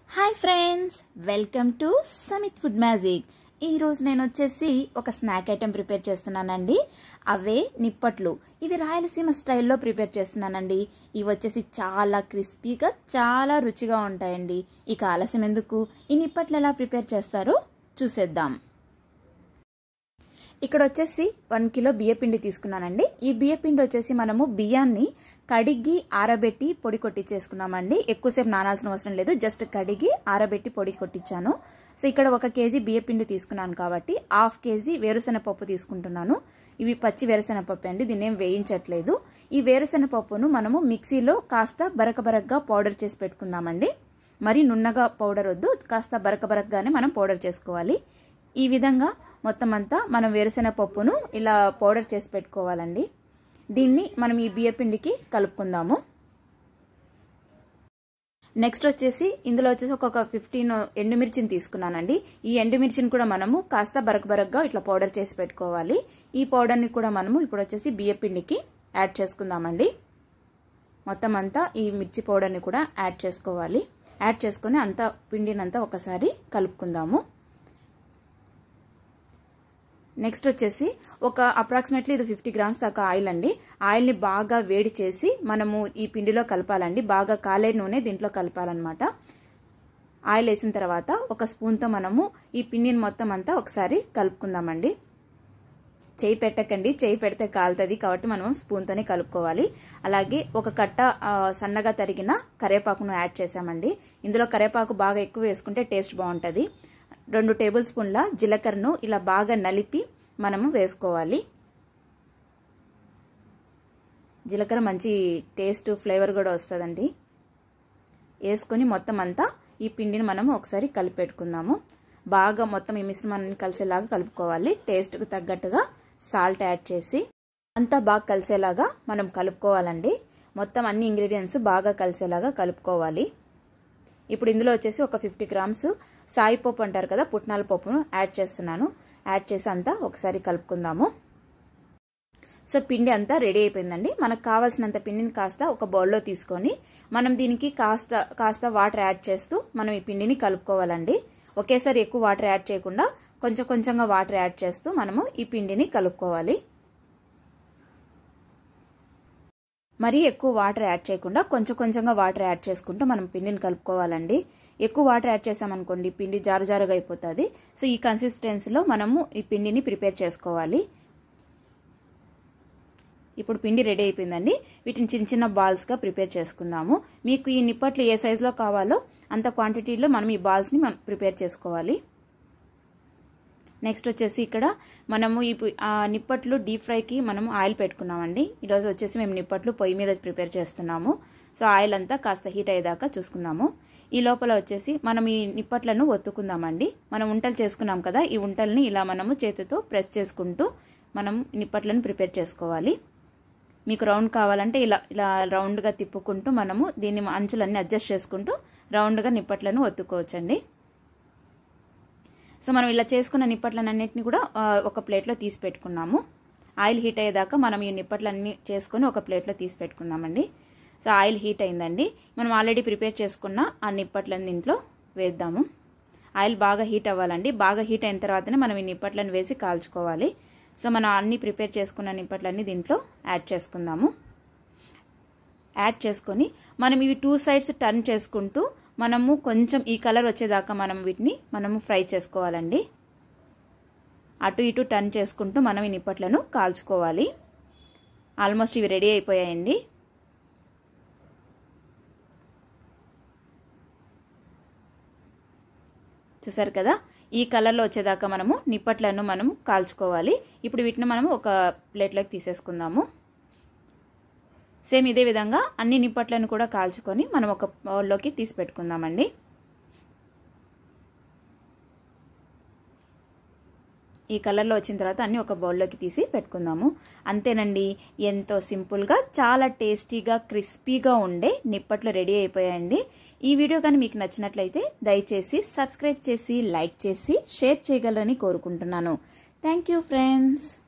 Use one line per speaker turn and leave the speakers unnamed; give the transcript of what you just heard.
hi friends welcome to Samit food magic ఈరోజు నేను వచ్చేసి ఒక స్నాక్ ఐటెం ప్రిపేర్ చేస్తున్నానండి అవే నిప్పట్లు ఇవి రాయలసీమ స్టైల్లో ప్రిపేర్ చేస్తున్నానండి ఇవి వచ్చేసి చాలా క్రిస్పీగా చాలా రుచిగా ఉంటాయండి ఇక ఆలస్యం ఎందుకు ఈ నిప్పట్లు ఎలా ప్రిపేర్ చేస్తారో చూసేద్దాం ఇక్కడ వచ్చేసి వన్ కిలో బియ్యపిండి తీసుకున్నానండి ఈ బియ్యపిండి వచ్చేసి మనము బియ్యాన్ని కడిగి ఆరబెట్టి పొడి కొట్టించేసుకున్నామండి ఎక్కువసేపు నానాల్సిన అవసరం లేదు జస్ట్ కడిగి ఆరబెట్టి పొడి కొట్టించాను సో ఇక్కడ ఒక కేజీ బియ్యపిండి తీసుకున్నాను కాబట్టి హాఫ్ కేజీ వేరుశెనగపప్పు తీసుకుంటున్నాను ఇవి పచ్చి వేరుశెనగపప్పు అండి దీన్ని ఏం వేయించట్లేదు ఈ వేరుశెనగపప్పును మనము మిక్సీలో కాస్త బరక బరకగా పౌడర్ చేసి పెట్టుకుందామండి మరి నున్నగా పౌడర్ వద్దు కాస్త బరక బరకగానే మనం పౌడర్ చేసుకోవాలి ఈ విధంగా మొత్తం అంతా మనం వేరుశెనగ పప్పును ఇలా పౌడర్ చేసి పెట్టుకోవాలండి దీన్ని మనం ఈ బియ్యపిండికి కలుపుకుందాము నెక్స్ట్ వచ్చేసి ఇందులో వచ్చేసి ఒక ఫిఫ్టీన్ ఎండుమిర్చిని తీసుకున్నానండి ఈ ఎండుమిర్చిని కూడా మనము కాస్త బరక బరకగా ఇట్లా పౌడర్ చేసి పెట్టుకోవాలి ఈ పౌడర్ని కూడా మనము ఇప్పుడు వచ్చేసి బియ్యపిండికి యాడ్ చేసుకుందామండి మొత్తం అంతా ఈ మిర్చి పౌడర్ని కూడా యాడ్ చేసుకోవాలి యాడ్ చేసుకొని అంతా పిండినంతా ఒకసారి కలుపుకుందాము నెక్స్ట్ వచ్చేసి ఒక అప్రాక్సిమేట్లీ ఇది ఫిఫ్టీ గ్రామ్స్ దాకా ఆయిల్ అండి ఆయిల్ని బాగా వేడి చేసి మనము ఈ పిండిలో కలపాలండి బాగా కాలే నూనె దీంట్లో కలపాలన్నమాట ఆయిల్ వేసిన తర్వాత ఒక స్పూన్తో మనము ఈ పిండిని మొత్తం అంతా ఒకసారి కలుపుకుందామండి చేయి పెట్టకండి చేయి పెడితే కాలుతుంది కాబట్టి మనం స్పూన్తోనే కలుపుకోవాలి అలాగే ఒక కట్ట సన్నగా తరిగిన కరేపాకును యాడ్ చేసామండి ఇందులో కరేపాకు బాగా ఎక్కువ వేసుకుంటే టేస్ట్ బాగుంటుంది రెండు టేబుల్ స్పూన్ల జీలకర్రను ఇలా బాగా నలిపి మనము వేసుకోవాలి జీలకర్ర మంచి టేస్ట్ ఫ్లేవర్ కూడా వస్తుందండి వేసుకొని మొత్తం అంతా ఈ పిండిని మనము ఒకసారి కలిపెట్టుకుందాము బాగా మొత్తం ఈ మిశ్రమాన్ని కలిసేలాగా కలుపుకోవాలి టేస్ట్కి తగ్గట్టుగా సాల్ట్ యాడ్ చేసి అంతా బాగా కలిసేలాగా మనం కలుపుకోవాలండి మొత్తం అన్ని ఇంగ్రీడియంట్స్ బాగా కలిసేలాగా కలుపుకోవాలి ఇప్పుడు ఇందులో వచ్చేసి ఒక ఫిఫ్టీ గ్రామ్స్ సాయి పప్పు అంటారు కదా పుట్నాల పప్పును యాడ్ చేస్తున్నాను యాడ్ చేసి అంతా ఒకసారి కలుపుకుందాము సో పిండి అంతా రెడీ అయిపోయిందండి మనకు కావాల్సినంత పిండిని కాస్త ఒక బౌల్లో తీసుకొని మనం దీనికి కాస్త కాస్త వాటర్ యాడ్ చేస్తూ మనం ఈ పిండిని కలుపుకోవాలండి ఒకేసారి ఎక్కువ వాటర్ యాడ్ చేయకుండా కొంచెం కొంచెంగా వాటర్ యాడ్ చేస్తూ మనము ఈ పిండిని కలుపుకోవాలి మరీ ఎక్కువ వాటర్ యాడ్ చేయకుండా కొంచెం కొంచెంగా వాటర్ యాడ్ చేసుకుంటూ మనం పిండిని కలుపుకోవాలండి ఎక్కువ వాటర్ యాడ్ చేసామనుకోండి పిండి జారు జారుగా అయిపోతుంది సో ఈ కన్సిస్టెన్సీలో మనము ఈ పిండిని ప్రిపేర్ చేసుకోవాలి ఇప్పుడు పిండి రెడీ అయిపోయిందండి వీటిని చిన్న చిన్న బాల్స్గా ప్రిపేర్ చేసుకుందాము మీకు ఈ నిప్పట్లు ఏ సైజులో కావాలో అంత క్వాంటిటీలో మనం ఈ బాల్స్ని మనం ప్రిపేర్ చేసుకోవాలి నెక్స్ట్ వచ్చేసి ఇక్కడ మనము ఈ నిప్పట్లు డీప్ ఫ్రైకి మనము ఆయిల్ పెట్టుకున్నామండి ఈరోజు వచ్చేసి మేము నిప్పట్లు పొయ్యి మీద ప్రిపేర్ చేస్తున్నాము సో ఆయిల్ అంతా కాస్త హీట్ అయ్యేదాకా చూసుకుందాము ఈ లోపల వచ్చేసి మనం ఈ నిప్పట్లను ఒత్తుకుందామండి మనం ఉంటలు చేసుకున్నాం కదా ఈ ఉంటల్ని ఇలా మనము చేతితో ప్రెస్ చేసుకుంటూ మనం నిప్పట్లను ప్రిపేర్ చేసుకోవాలి మీకు రౌండ్ కావాలంటే ఇలా ఇలా రౌండ్గా తిప్పుకుంటూ మనము దీన్ని అంచులన్నీ అడ్జస్ట్ చేసుకుంటూ రౌండ్గా నిప్పట్లను ఒత్తుకోవచ్చండి సో మనం ఇలా చేసుకున్న నిప్పట్లన్నింటినీ కూడా ఒక ప్లేట్లో తీసి పెట్టుకున్నాము ఆయిల్ హీట్ అయ్యేదాకా మనం ఈ నిప్పట్లన్నీ చేసుకొని ఒక ప్లేట్లో తీసి పెట్టుకుందామండి సో ఆయిల్ హీట్ అయిందండి మనం ఆల్రెడీ ప్రిపేర్ చేసుకున్న ఆ నిప్పట్లను దీంట్లో వేద్దాము ఆయిల్ బాగా హీట్ అవ్వాలండి బాగా హీట్ అయిన తర్వాతనే మనం ఈ నిప్పట్లను వేసి కాల్చుకోవాలి సో మనం అన్ని ప్రిపేర్ చేసుకున్న నిప్పట్లన్నీ దీంట్లో యాడ్ చేసుకుందాము యాడ్ చేసుకొని మనం ఇవి టూ సైడ్స్ టర్న్ చేసుకుంటూ మనము కొంచెం ఈ కలర్ వచ్చేదాకా మనం వీటిని మనము ఫ్రై చేసుకోవాలండి అటు ఇటు టర్న్ చేసుకుంటూ మనం ఈ నిప్పట్లను కాల్చుకోవాలి ఆల్మోస్ట్ ఇవి రెడీ అయిపోయాయండి చూసారు కదా ఈ కలర్లో వచ్చేదాకా మనము నిప్పట్లను మనము కాల్చుకోవాలి ఇప్పుడు వీటిని మనము ఒక ప్లేట్లోకి తీసేసుకుందాము సేమ్ ఇదే విధంగా అన్ని నిప్పట్లను కూడా కాల్చుకొని మనం ఒక బౌల్లోకి తీసి పెట్టుకుందామండి ఈ కలర్లో వచ్చిన తర్వాత అన్ని ఒక బౌల్లోకి తీసి పెట్టుకుందాము అంతేనండి ఎంతో సింపుల్గా చాలా టేస్టీగా క్రిస్పీగా ఉండే నిప్పట్లు రెడీ అయిపోయాయండి ఈ వీడియో కానీ మీకు నచ్చినట్లయితే దయచేసి సబ్స్క్రైబ్ చేసి లైక్ చేసి షేర్ చేయగలరని కోరుకుంటున్నాను థ్యాంక్ యూ ఫ్రెండ్స్